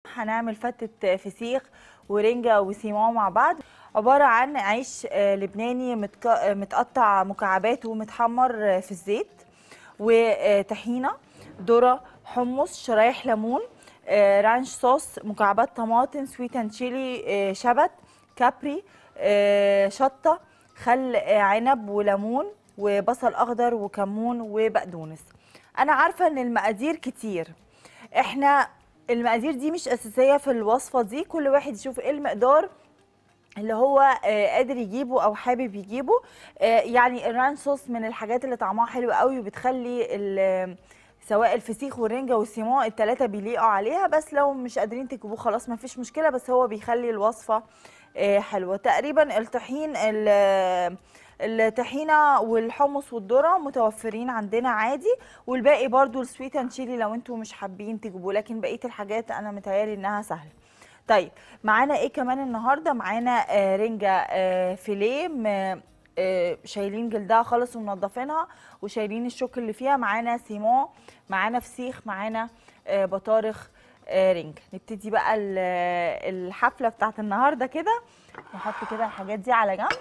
هنعمل فتة فسيخ ورنجة وسيمون مع بعض عبارة عن عيش آه، لبناني متك- آه، متقطع مكعبات ومتحمر آه، في الزيت وطحينة ذرة حمص شرايح ليمون آه، رانش صوص مكعبات طماطم سويت اند تشيلي آه، شبت كابري آه، شطة خل آه، عنب وليمون وبصل اخضر وكمون وبقدونس انا عارفه ان المقادير كتير احنا المقادير دي مش اساسيه في الوصفه دي كل واحد يشوف ايه المقدار اللي هو آه، قادر يجيبه او حابب يجيبه آه، يعني الران صوص من الحاجات اللي طعمها حلو قوي وبتخلي ال- سواء الفسيخ والرنجه والسيمون التلاته بيليقوا عليها بس لو مش قادرين تجيبوه خلاص ما فيش مشكله بس هو بيخلي الوصفه آه، حلوه تقريبا الطحين ال- الطحينه والحمص والذره متوفرين عندنا عادي والباقي برضو السويت اند تشيلي لو انتوا مش حابين تجيبوه لكن بقيه الحاجات انا متهيالي انها سهله طيب معانا ايه كمان النهارده معانا آه رنجه آه فيليه م- آه شايلين جلدها خالص ومنضفينها وشايلين الشوك اللي فيها معانا سيمون معانا فسيخ معانا آه بطارخ آه رنج نبتدي بقى ال- الحفله بتاعت النهارده كده نحط كده الحاجات دي على جنب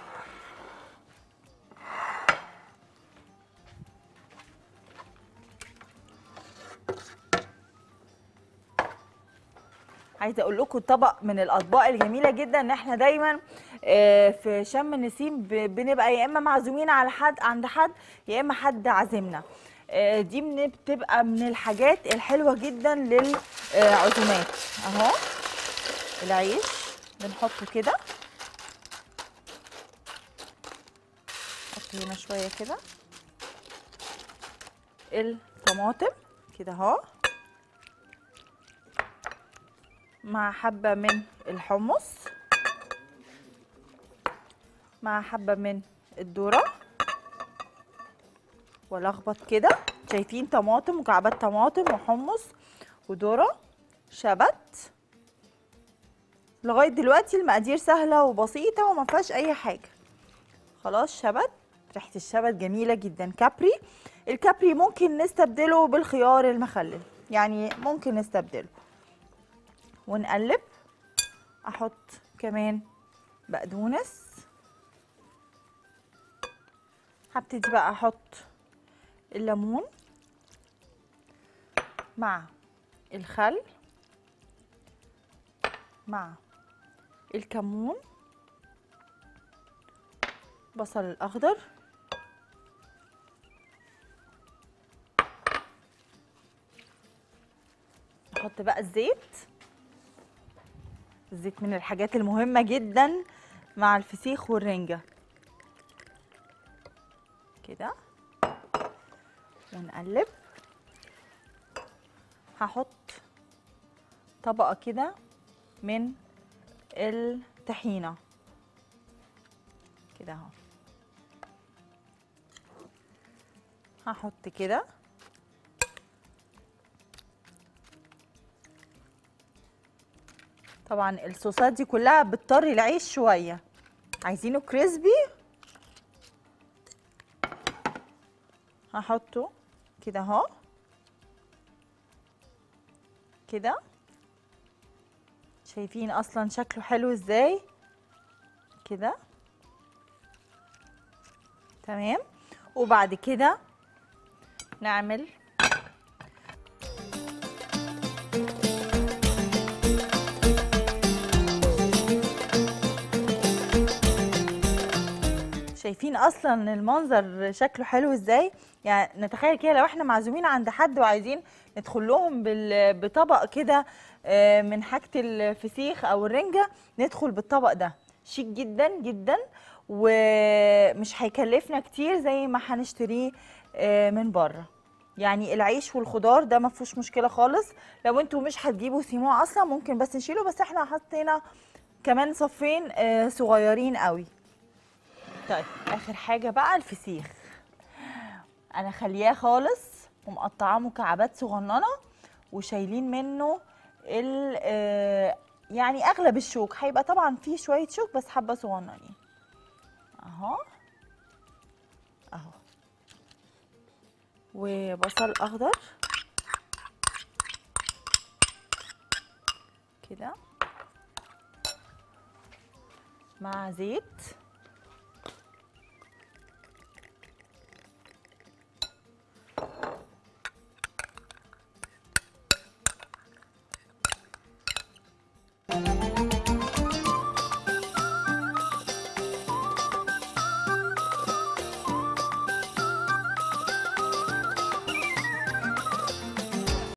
عايزه اقول لكم طبق من الاطباق الجميله جدا ان احنا دايما آه، في شم النسيم ب- بنبقى يا اما معزومين على حد عند حد يا اما حد عازمنا آه، دي من- بتبقى من الحاجات الحلوه جدا للعزومات اهو العيش بنحطه كده نحط هنا شويه كده الطماطم كده اهو مع حبة من الحمص مع حبة من الذرة ولخبط كده شايفين طماطم مكعبات طماطم وحمص وذرة شبت لغاية دلوقتي المقادير سهلة وبسيطة وما فيهاش أي حاجة خلاص شبت ريحة الشبت جميلة جدا كابري الكابري ممكن نستبدله بالخيار المخلل يعني ممكن نستبدله ونقلب احط كمان بقدونس هبتدي بقى احط الليمون مع الخل مع الكمون بصل الاخضر احط بقى الزيت الزيت من الحاجات المهمة جدا مع الفسيخ والرنجة كده ونقلب هحط طبقة كده من الطحينة كده اهو هحط كده طبعا الصوصات دي كلها بتطري العيش شويه عايزينه كريسبي هحطه كده اهو كده شايفين اصلا شكله حلو ازاي كده تمام وبعد كده نعمل شايفين اصلا المنظر شكله حلو ازاي يعني نتخيل كده لو احنا معزومين عند حد وعايزين ندخل لهم بال- بطبق كده آه، من حاجه الفسيخ او الرنجه ندخل بالطبق ده شيك جدا جدا ومش هيكلفنا كتير زي ما هنشتريه آه، من بره يعني العيش والخضار ده ما فيهوش مشكله خالص لو انتوا مش هتجيبوا سيمون اصلا ممكن بس نشيله بس احنا حطينا كمان صفين آه، صغيرين قوي طيب اخر حاجه بقى الفسيخ انا خلياه خالص ومقطعاه مكعبات صغننه وشايلين منه ال آه، يعني اغلب الشوك هيبقى طبعا فيه شويه شوك بس حبه صغننين اهو اهو وبصل اخضر كده مع زيت